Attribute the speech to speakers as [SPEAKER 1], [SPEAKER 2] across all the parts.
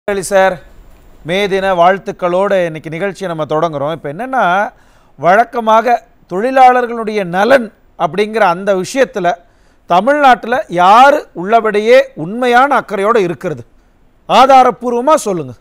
[SPEAKER 1] அலி sir மே தின வாழ்த்துக்களோடு இன்னைக்கு நிகழ்ச்சியை நம்ம தொடங்குறோம் இப்போ என்னென்னா வழக்கமாக தொழிலாளர்களுடைய நலன் அப்படிங்கிற அந்த விஷயத்தில் தமிழ்நாட்டில் யார் உள்ளபடியே உண்மையான அக்கறையோடு இருக்கிறது ஆதாரப்பூர்வமாக சொல்லுங்கள்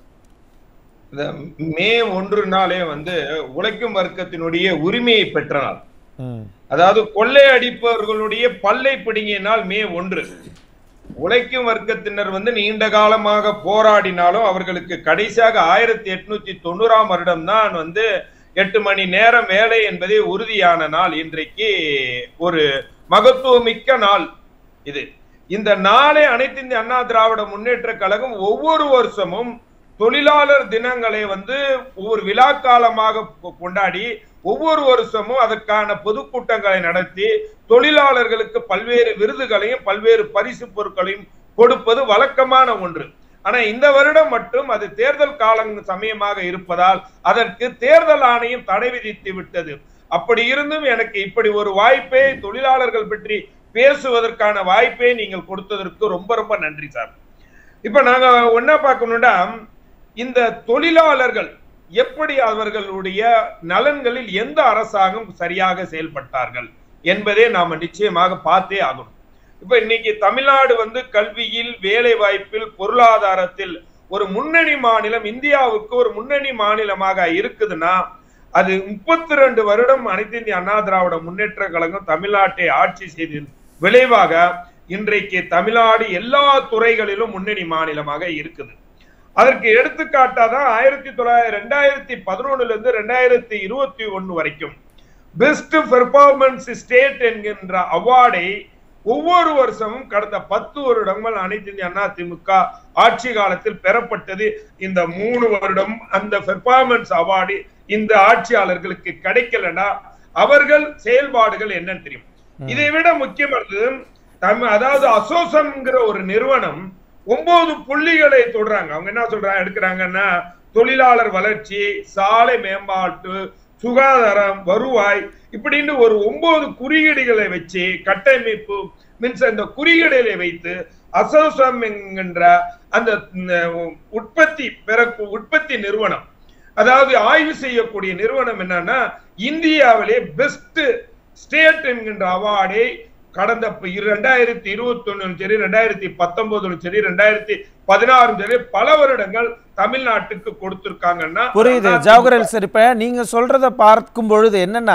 [SPEAKER 2] இந்த மே ஒன்று நாளே வந்து உழைக்கும் வர்க்கத்தினுடைய உரிமையை பெற்ற நாள்
[SPEAKER 1] ம்
[SPEAKER 2] அதாவது கொள்ளை அடிப்பவர்களுடைய பல்லை பிடுங்கிய நாள் மே ஒன்று உழைக்கும் வர்க்கத்தினர் வந்து நீண்ட காலமாக போராடினாலும் அவர்களுக்கு கடைசியாக ஆயிரத்தி எட்நூத்தி தொண்ணூறாம் வருடம் தான் வந்து எட்டு மணி நேரம் வேலை என்பதே உறுதியான நாள் இன்றைக்கு ஒரு மகத்துவமிக்க நாள் இது இந்த நாளை அனைத்து இந்திய அண்ணா திராவிட முன்னேற்ற கழகம் ஒவ்வொரு வருஷமும் தொழிலாளர் தினங்களை வந்து ஒவ்வொரு விழா காலமாக கொ- கொண்டாடி ஒவ்வொரு வருஷமும் அதற்கான பொதுக்கூட்டங்களை நடத்தி தொழிலாளர்களுக்கு பல்வேறு விருதுகளையும் பல்வேறு பரிசு பொருட்களையும் கொடுப்பது வழக்கமான ஒன்று ஆனா இந்த வருடம் மட்டும் அது தேர்தல் காலம் சமயமாக இருப்பதால் அதற்கு தேர்தல் ஆணையம் தடை விதித்து விட்டது அப்படி இருந்தும் எனக்கு இப்படி ஒரு வாய்ப்பை தொழிலாளர்கள் பற்றி பேசுவதற்கான வாய்ப்பை நீங்கள் கொடுத்ததற்கு ரொம்ப ரொம்ப நன்றி சார் இப்ப நாங்க என்ன பார்க்கணும்னா இந்த தொழிலாளர்கள் எப்படி அவர்களுடைய நலன்களில் எந்த அரசாங்கம் சரியாக செயல்பட்டார்கள் என்பதே நாம நிச்சயமாக பார்த்தே ஆகணும் இப்ப இன்னைக்கு தமிழ்நாடு வந்து கல்வியில் வேலை வாய்ப்பில் பொருளாதாரத்தில் ஒரு முன்னணி மாநிலம் இந்தியாவுக்கு ஒரு முன்னணி மாநிலமாக இருக்குதுன்னா அது முப்பத்தி ரெண்டு வருடம் அனைத்து இந்திய அண்ணா திராவிட முன்னேற்ற கழகம் தமிழ்நாட்டை ஆட்சி செய்த விளைவாக இன்றைக்கு தமிழ்நாடு எல்லா துறைகளிலும் முன்னணி மாநிலமாக இருக்குது அதற்கு எடுத்துக்காட்டாதான் ஆயிரத்தி தொள்ளாயிரத்தி ரெண்டாயிரத்தி பதினொன்னுல இருந்து ரெண்டாயிரத்தி இருபத்தி ஒன்னு வரைக்கும் பெஸ்ட் பெர்ஃபார்மன்ஸ் ஸ்டேட் என்கின்ற அவார்டை ஒவ்வொரு வருஷமும் கடந்த பத்து வருடங்கள் அனைத்து இந்திய அண்ணா திமுக ஆட்சி காலத்தில் பெறப்பட்டது இந்த மூணு வருடம் அந்த பெர்ஃபார்மன்ஸ் அவார்டு இந்த ஆட்சியாளர்களுக்கு கிடைக்கலன்னா அவர்கள் செயல்பாடுகள் என்னன்னு தெரியும் இதை விட முக்கியமானது தமிழ் அதாவது அசோசம்ங்கிற ஒரு நிறுவனம் ஒன்பது புள்ளிகளை தொடுறாங்க அவங்க என்ன சொல்றாங்க எடுக்கிறாங்கன்னா தொழிலாளர் வளர்ச்சி சாலை மேம்பாட்டு சுகாதாரம் வருவாய் இப்படின்னு ஒரு ஒன்பது குறியீடுகளை வச்சு கட்டமைப்பு மீன்ஸ் அந்த குறியீடுகளை வைத்து அசோசம் என்கின்ற அந்த ம், உற்பத்தி பெற உற்பத்தி நிறுவனம் அதாவது ஆய்வு செய்யக்கூடிய நிறுவனம் என்னன்னா இந்தியாவிலே பெஸ்ட் ஸ்டேட் என்கின்ற அவார்டை கடந்த ரெண்டாயிரத்தி இருபத்தி ஒண்ணும் சரி ரெண்டாயிரத்தி பத்தொன்பதுலும் சரி ரெண்டாயிரத்தி பதினாறும் சரி பல வருடங்கள் தமிழ்நாட்டுக்கு கொடுத்திருக்காங்கன்னா
[SPEAKER 1] புரியுது ஜவஹர்லால் சார் இப்போ நீங்கள் சொல்கிறத பார்க்கும் பொழுது என்னென்னா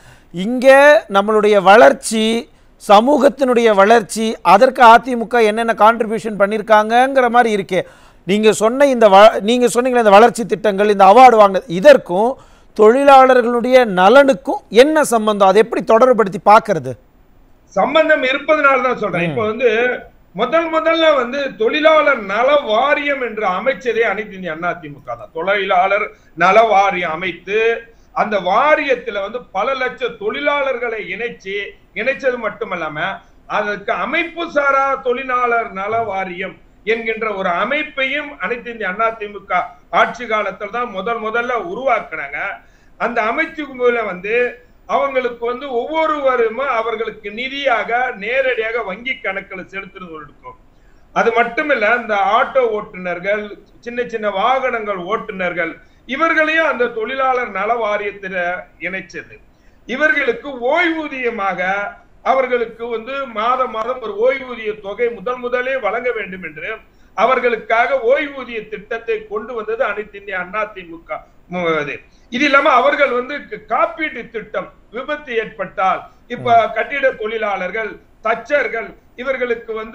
[SPEAKER 1] இங்கே நம்மளுடைய வளர்ச்சி சமூகத்தினுடைய வளர்ச்சி அதற்கு அதிமுக என்னென்ன கான்ட்ரிபியூஷன் பண்ணியிருக்காங்கங்கிற மாதிரி இருக்கே நீங்கள் சொன்ன இந்த வ நீங்கள் சொன்னீங்களே இந்த வளர்ச்சி திட்டங்கள் இந்த அவார்டு வாங்கினது இதற்கும் தொழிலாளர்களுடைய நலனுக்கும் என்ன சம்பந்தம் அதை எப்படி தொடர்புபடுத்தி பார்க்கறது
[SPEAKER 2] சம்பந்தம் இருப்பதனால தான் சொல்றேன் இப்ப வந்து முதல் முதல்ல வந்து தொழிலாளர் நல வாரியம் என்று அமைச்சதே அனைத்து இந்திய அண்ணா திமுக தான் தொழிலாளர் நல வாரியம் அமைத்து அந்த வாரியத்துல வந்து பல லட்சம் தொழிலாளர்களை இணைச்சு இணைச்சது மட்டுமல்லாம அதற்கு அமைப்பு சாரா தொழிலாளர் நல வாரியம் என்கின்ற ஒரு அமைப்பையும் அனைத்து இந்திய அண்ணா திமுக ஆட்சி காலத்துல தான் முதல் முதல்ல உருவாக்குனாங்க அந்த அமைச்சுக்குள்ள வந்து அவங்களுக்கு வந்து ஒவ்வொருவரும் அவர்களுக்கு நிதியாக நேரடியாக வங்கி கணக்கில் செலுத்துறது இருக்கும் அது மட்டுமில்ல இந்த ஆட்டோ ஓட்டுநர்கள் சின்ன சின்ன வாகனங்கள் ஓட்டுநர்கள் இவர்களையும் அந்த தொழிலாளர் நல வாரியத்தில் இணைச்சது இவர்களுக்கு ஓய்வூதியமாக அவர்களுக்கு வந்து மாதம் மாதம் ஒரு ஓய்வூதிய தொகை முதல் முதலே வழங்க வேண்டும் என்று அவர்களுக்காக ஓய்வூதிய திட்டத்தை கொண்டு வந்தது அனைத்து இந்திய அண்ணா திமுக மு- இது. இது இல்லாம அவர்கள் வந்து க- காப்பீட்டு திட்டம் விபத்து ஏற்பட்டால் இப்ப கட்டிட தொழிலாளர்கள் தச்சர்கள் இவர்களுக்கு வந்து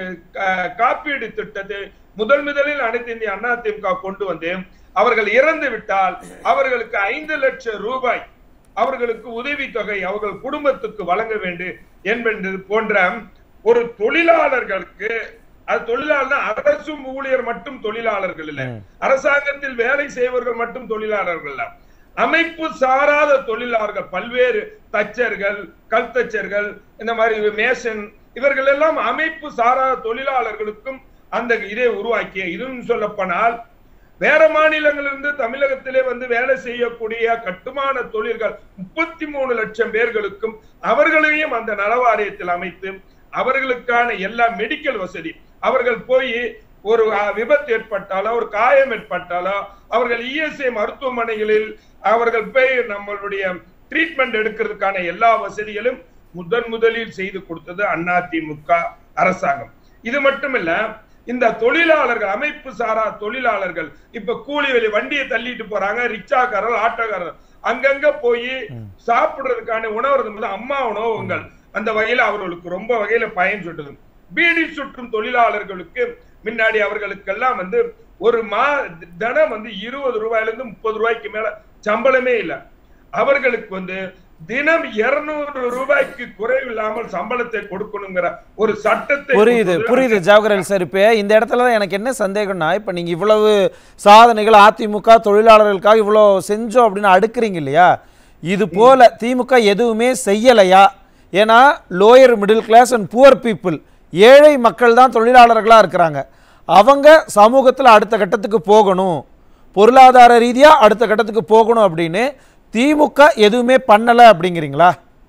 [SPEAKER 2] க- காப்பீடு திட்டத்தை முதல் முதலில் அனைத்து இந்திய அண்ணா திமுக கொண்டு வந்து அவர்கள் இறந்து விட்டால் அவர்களுக்கு ஐந்து லட்சம் ரூபாய் அவர்களுக்கு உதவித்தொகை அவர்கள் குடும்பத்துக்கு வழங்க வேண்டும் என்பது போன்ற ஒரு தொழிலாளர்களுக்கு அது தொழிலாளர் அரசு ஊழியர் மட்டும் தொழிலாளர்கள் இல்ல அரசாங்கத்தில் வேலை செய்வர்கள் மட்டும் தொழிலாளர்கள் இல்ல அமைப்பு சாராத தொழிலாளர்கள் பல்வேறு தச்சர்கள் கல்தச்சர்கள் இந்த மாதிரி மேசன் இவர்கள் எல்லாம் அமைப்பு சாராத தொழிலாளர்களுக்கும் அந்த இதை உருவாக்கிய இதுவும் சொல்லப்போனால் வேற மாநிலங்களிலிருந்து தமிழகத்திலே வந்து வேலை செய்யக்கூடிய கட்டுமான தொழில்கள் முப்பத்தி மூணு லட்சம் பேர்களுக்கும் அவர்களையும் அந்த நலவாரியத்தில் அமைத்து அவர்களுக்கான எல்லா மெடிக்கல் வசதி அவர்கள் போய் ஒரு அஹ், விபத்து ஏற்பட்டாலோ ஒரு காயம் ஏற்பட்டாலோ அவர்கள் இஎஸ்ஐ மருத்துவமனைகளில் அவர்கள் போய் நம்மளுடைய ட்ரீட்மெண்ட் எடுக்கிறதுக்கான எல்லா வசதிகளும் முதன் முதலில் செய்து கொடுத்தது அதிமுக அரசாங்கம் இது மட்டுமில்ல இந்த தொழிலாளர்கள் அமைப்பு சாரா தொழிலாளர்கள் இப்ப கூலி வேலை வண்டியை தள்ளிட்டு போறாங்க ரிக்ஷாக்காரர் ஆட்டோக்காரர் அங்கங்க போய் சாப்பிடுறதுக்கான உணவு வந்து அம்மா உணவகங்கள் அந்த வகையில அவர்களுக்கு ரொம்ப வகையில பயன் சுட்டுது பீடி சுற்றும் தொழிலாளர்களுக்கு முன்னாடி அவர்களுக்கெல்லாம் வந்து ஒரு மா தினம் வந்து இருபது ரூபாயில இருந்து முப்பது ரூபாய்க்கு மேல சம்பளமே இல்லை அவர்களுக்கு வந்து தினம் இருநூறு ரூபாய்க்கு குறைவில்லாமல் சம்பளத்தை கொடுக்கணுங்கிற ஒரு சட்டத்தை
[SPEAKER 1] புரியுது
[SPEAKER 2] கொண்டு வந்து
[SPEAKER 1] புரியுது ஜவஹர்லால் சார் இப்போ இந்த இடத்துல தான் எனக்கு என்ன சந்தேகம்னா இப்போ நீங்கள் இவ்வளவு சாதனைகள் அதிமுக தொழிலாளர்களுக்காக இவ்வளோ செஞ்சோம் அப்படின்னு அடுக்குறீங்க இல்லையா இது போல திமுக எதுவுமே செய்யலையா ஏன்னா lower middle class and poor people ஏழை மக்கள் தான் தொழிலாளர்களாக இருக்கிறாங்க அவங்க சமூகத்தில் அடுத்த கட்டத்துக்கு போகணும் பொருளாதார ரீதியாக அடுத்த கட்டத்துக்கு போகணும் அப்படின்னு திமுக எதுவுமே பண்ணலை அப்படிங்கிறீங்களா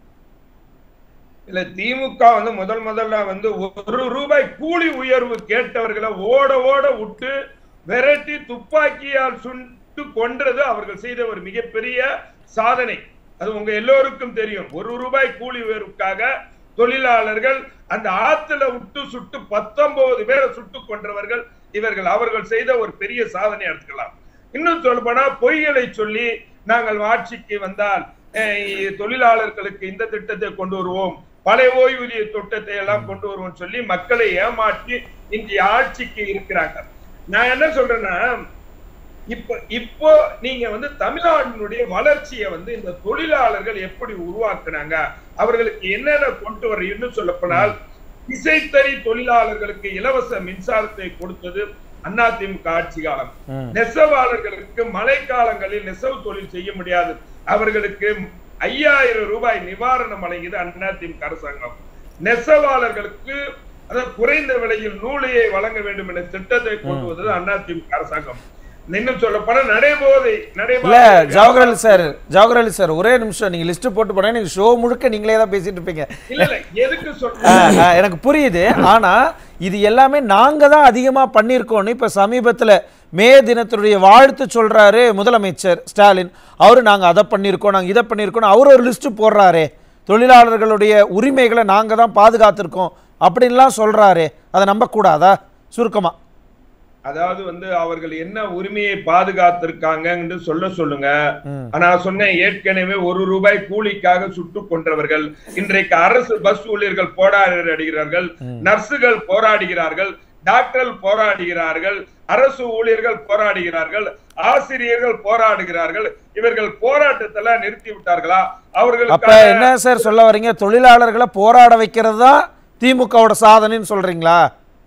[SPEAKER 2] இல்ல திமுக வந்து முதல் முதல்ல வந்து ஒரு ரூபாய் கூலி உயர்வு கேட்டவர்களை ஓட ஓட விட்டு விரட்டி துப்பாக்கியால் சுட்டு கொன்றது அவர்கள் செய்த ஒரு மிகப்பெரிய சாதனை அது உங்க எல்லோருக்கும் தெரியும் ஒரு ரூபாய் கூலி உயர்வுக்காக தொழிலாளர்கள் அந்த ஆத்துல விட்டு சுட்டு பத்தொன்பது பேரை சுட்டு கொன்றவர்கள் இவர்கள் அவர்கள் செய்த ஒரு பெரிய சாதனை எடுத்துக்கலாம் இன்னும் சொல்லப்போனா பொய்களை சொல்லி நாங்கள் ஆட்சிக்கு வந்தால் அஹ், தொழிலாளர்களுக்கு இந்த திட்டத்தை கொண்டு வருவோம் பழைய ஓய்வூதிய திட்டத்தை எல்லாம் கொண்டு வருவோம் சொல்லி மக்களை ஏமாற்றி இன்றைய ஆட்சிக்கு இருக்கிறாங்க நான் என்ன சொல்றேன்னா இப்ப இப்போ நீங்க வந்து தமிழ்நாட்டினுடைய வளர்ச்சியை வந்து இந்த தொழிலாளர்கள் எப்படி உருவாக்குனாங்க அவர்களுக்கு என்னென்ன கொண்டு வர இன்னும் சொல்லப்போனால் இசைத்தறி தொழிலாளர்களுக்கு இலவச மின்சாரத்தை கொடுத்தது அதிமுக ஆட்சி காலம்
[SPEAKER 1] ம்
[SPEAKER 2] நெசவாளர்களுக்கு மழைக்காலங்களில் நெசவு தொழில் செய்ய முடியாது அவர்களுக்கு ஐயாயிரம் ரூபாய் நிவாரணம் வழங்கியது அதிமுக அரசாங்கம் நெசவாளர்களுக்கு அதாவது குறைந்த விலையில் நூலையை வழங்க வேண்டும் என்ற திட்டத்தை கொண்டு வந்தது அதிமுக அரசாங்கம் இன்னும் சொல்ல போனா நடைபோதை
[SPEAKER 1] இல்ல
[SPEAKER 2] நடைபோதை
[SPEAKER 1] ஜவஹர்லால் சார் ஜவஹர்லால் சார் ஒரே நிமிஷம் நீங்க லிஸ்ட் போட்டு போனா நீங்க ஷோ முழுக்க நீங்களே தான் பேசிட்டு இருப்பீங்க
[SPEAKER 2] இல்ல இல்ல எதுக்கு
[SPEAKER 1] ஆ,
[SPEAKER 2] சொல்றேன்
[SPEAKER 1] ஆ, எனக்கு புரியுது ஆனா இது எல்லாமே நாங்க தான் அதிகமா பண்ணியிருக்கோம்னு இப்ப சமீபத்துல மே தினத்துடைய வாழ்த்து சொல்றாரு முதலமைச்சர் ஸ்டாலின் அவரு நாங்க அதை பண்ணியிருக்கோம் நாங்க இதை பண்ணியிருக்கோம் அவர் ஒரு லிஸ்ட் போடுறாரே தொழிலாளர்களுடைய உரிமைகளை நாங்க தான் பாதுகாத்திருக்கோம் அப்படின்லாம் சொல்றாரே அதை நம்ப கூடாதா சுருக்கமா
[SPEAKER 2] அதாவது வந்து அவர்கள் என்ன உரிமையை பாதுகாத்திருக்காங்கன்னு சொல்ல சொல்லுங்க
[SPEAKER 1] ம்.
[SPEAKER 2] நான் சொன்னேன் ஏற்கனவே ஒரு ரூபாய் கூலிக்காக சுட்டு கொன்றவர்கள் இன்றைக்கு அரசு பஸ் ஊழியர்கள் போராடுகிறார்கள் நர்சுகள் போராடுகிறார்கள் டாக்டர்கள் போராடுகிறார்கள் அரசு ஊழியர்கள் போராடுகிறார்கள் ஆசிரியர்கள் போராடுகிறார்கள் இவர்கள் போராட்டத்தெல்லாம் நிறுத்தி விட்டார்களா
[SPEAKER 1] அப்ப
[SPEAKER 2] அவர்களுக்கு
[SPEAKER 1] என்ன சார் சொல்ல வர்றீங்க தொழிலாளர்களை போராட வைக்கிறது தான் திமுகவோட சாதனைன்னு சொல்றீங்களா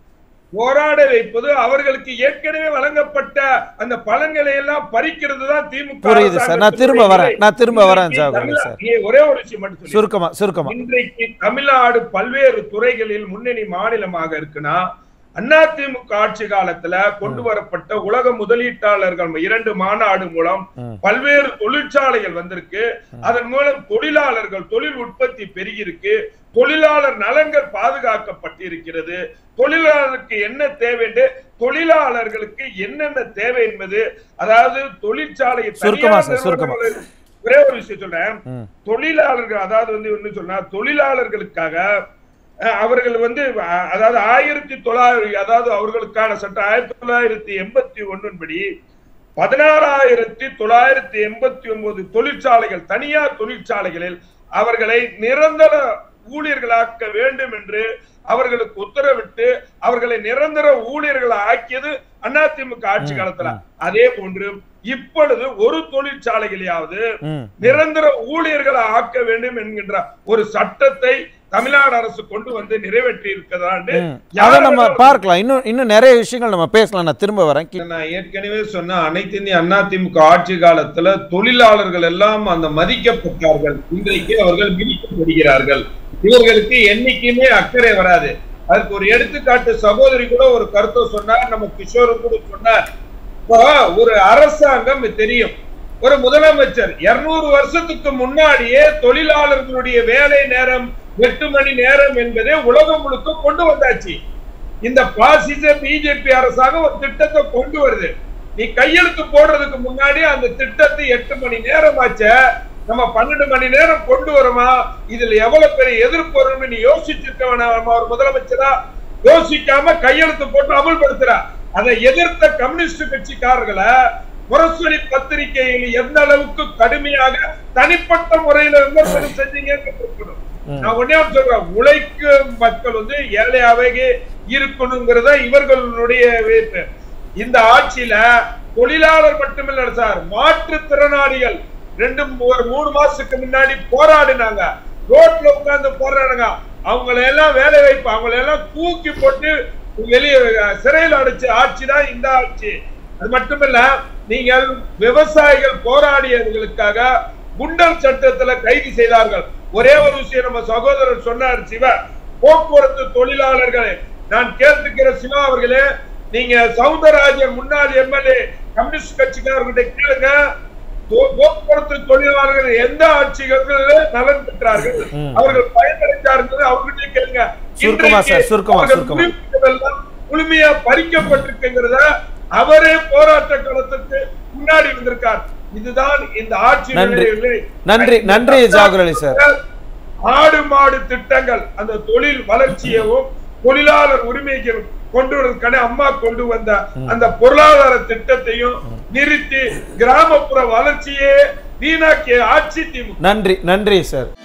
[SPEAKER 2] போராட வைப்பது அவர்களுக்கு ஏற்கனவே வழங்கப்பட்ட அந்த பலன்களை எல்லாம் பறிக்கிறது தான் திமுக
[SPEAKER 1] புரியுது சார். நான் திரும்ப வரேன். நான் திரும்ப வரேன்,
[SPEAKER 2] இன்றைக்கு
[SPEAKER 1] ஜவஹர்லால்
[SPEAKER 2] தமிழ்
[SPEAKER 1] சார்.
[SPEAKER 2] நீ ஒரே ஒரு விஷயம் மட்டும் சொல்லி
[SPEAKER 1] சுருக்கமா சுருக்கமா
[SPEAKER 2] இன்றைக்கு தமிழ்நாடு பல்வேறு துறைகளில் முன்னணி மாநிலமாக இருக்குன்னா அதிமுக ஆட்சி காலத்துல கொண்டு வரப்பட்ட உலக முதலீட்டாளர்கள் இரண்டு மாநாடு மூலம்
[SPEAKER 1] ம்.
[SPEAKER 2] பல்வேறு தொழிற்சாலைகள் வந்திருக்கு அதன் மூலம் தொழிலாளர்கள் தொழில் உற்பத்தி பெருகியிருக்கு தொழிலாளர் நலன்கள் பாதுகாக்கப்பட்டிருக்கிறது தொழிலாளருக்கு என்ன தேவை என்று தொழிலாளர்களுக்கு என்னென்ன தேவை என்பது அதாவது தொழிற்சாலை
[SPEAKER 1] சுருக்கமா சார், சுருக்கமா.
[SPEAKER 2] ஒரே ஒரு விஷயம் சொல்றேன்
[SPEAKER 1] ம்
[SPEAKER 2] தொழிலாளர்கள் அதாவது வந்து என்ன சொன்னா தொழிலாளர்களுக்காக அஹ், அவர்கள் வந்து அஹ், அதாவது ஆயிரத்தி தொள்ளாயிரம் அதாவது அவர்களுக்கான சட்டம் ஆயிரத்தி தொள்ளாயிரத்தி எண்பத்தி ஒன்றின் படி பதினாறாயிரத்தி தொள்ளாயிரத்தி எண்பத்தி ஒன்பது தொழிற்சாலைகள் தனியார் தொழிற்சாலைகளில் அவர்களை நிரந்தர ஊழியர்களாக்க வேண்டும் என்று அவர்களுக்கு உத்தரவிட்டு அவர்களை நிரந்தர ஊழியர்களை ஆக்கியது அதிமுக ஆட்சி காலத்துல அதே போன்று இப்பொழுது ஒரு தொழிற்சாலைகளையாவது
[SPEAKER 1] ம்
[SPEAKER 2] நிரந்தர ஊழியர்களை ஆக்க வேண்டும் என்கின்ற ஒரு சட்டத்தை தமிழ்நாடு அரசு கொண்டு வந்து நிறைவேற்றி இருக்கிறதாண்டு
[SPEAKER 1] ம். அதை நம்ம பார்க்கலாம் இன்னும் இன்னும் நிறைய விஷயங்கள் நம்ம பேசலாம் நான் திரும்ப வரேன் கி-
[SPEAKER 2] நான் ஏற்கனவே சொன்ன அனைத்து இந்திய அதிமுக ஆட்சி காலத்துல தொழிலாளர்கள் எல்லாம் அந்த மதிக்கப்பட்டார்கள் இன்றைக்கு அவர்கள் மிதிக்கப்படுகிறார்கள் இவர்களுக்கு என்னைக்குமே அக்கறை வராது அதுக்கு ஒரு எடுத்துக்காட்டு சகோதரி கூட ஒரு கருத்தை சொன்னார் நம்ம கிஷோரும் கூட சொன்னார் இப்போ ஒரு அரசாங்கம் தெரியும் ஒரு முதலமைச்சர் இருநூறு வருஷத்துக்கு முன்னாடியே தொழிலாளர்களுடைய வேலை நேரம் எட்டு மணி நேரம் என்பதை உலகம் முழுக்க கொண்டு வந்தாச்சு இந்த பாசிச பிஜேபி அரசாங்கம் ஒரு திட்டத்தை கொண்டு வருது நீ கையெழுத்து போடுறதுக்கு முன்னாடி அந்த திட்டத்தை எட்டு மணி நேரம் ஆச்ச நம்ம பன்னெண்டு மணி நேரம் கொண்டு வரோமா இதுல எவ்வளவு பெரிய எதிர்ப்பு வரும்னு நீ யோசிச்சிருக்க வேணாமா ஒரு முதலமைச்சரா யோசிக்காம கையெழுத்து போட்டு அமல்படுத்துற அதை எதிர்த்த கம்யூனிஸ்ட் கட்சிக்காரர்களை முரசொலி பத்திரிகையில் எந்த அளவுக்கு கடுமையாக தனிப்பட்ட முறையில விமர்சனம் செஞ்சீங்கன்னு கேட்கணும். நான் ஒன்னே ஒண்ணு சொல்றேன் உழைக்கும் மக்கள் வந்து ஏழையாவே இருக்கணுங்கிறத இவர்களுடைய வேட்பு இந்த ஆட்சியில தொழிலாளர் மட்டுமில்ல சார் மாற்றுத்திறனாளிகள் ரெண்டு ஒரு மூணு மாசத்துக்கு முன்னாடி போராடினாங்க ரோட்ல உட்கார்ந்து போராடுங்க அவங்களை எல்லாம் வேலை வைப்பு அவங்களை எல்லாம் தூக்கி போட்டு வெளியே சிறையில் அடைச்ச ஆட்சி தான் இந்த ஆட்சி அது மட்டுமில்ல நீங்கள் விவசாயிகள் போராடியவர்களுக்காக குண்டர் சட்டத்துல கைது செய்தார்கள் ஒரே ஒரு விஷயம் நம்ம சகோதரர் சொன்னார் சிவா போக்குவரத்து தொழிலாளர்களே நான் கேட்டுக்கிற சிவா அவர்களே நீங்க சவுந்தரராஜன் முன்னாள் எம்எல்ஏ கம்யூனிஸ்ட் கட்சிக்காரர்கிட்ட கேளுங்க போ- போக்குவரத்து தொழிலாளர்கள் எந்த ஆட்சிகளில் நலன் பெற்றார்கள்
[SPEAKER 1] ம்.
[SPEAKER 2] அவர்கள் பயனடைந்தார்கள் அவர்கிட்ட கேளுங்க
[SPEAKER 1] சுருக்கமா சார்,
[SPEAKER 2] இன்றைக்கு
[SPEAKER 1] சுருக்கமா,
[SPEAKER 2] அவர்கள்
[SPEAKER 1] சுருக்கமா.
[SPEAKER 2] உரிமைகள் எல்லாம் முழுமையா பறிக்கப்பட்டிருக்குங்கிறத அவரே போராட்ட களத்துக்கு முன்னாடி வந்திருக்கார் இதுதான் இந்த ஆட்சி
[SPEAKER 1] நன்றி.
[SPEAKER 2] நிலை.
[SPEAKER 1] நன்றி, நன்றி, ஜாகுர் அலி சார்.
[SPEAKER 2] ஆடு மாடு திட்டங்கள் அந்த தொழில் வளர்ச்சியவும் தொழிலாளர் உரிமைகள் கொண்டு வருவதற்கான அம்மா கொண்டு வந்த அந்த பொருளாதார திட்டத்தையும் நிறுத்தி கிராமப்புற வளர்ச்சியே வீணாக்கிய ஆட்சி திமுக
[SPEAKER 1] நன்றி நன்றி சார்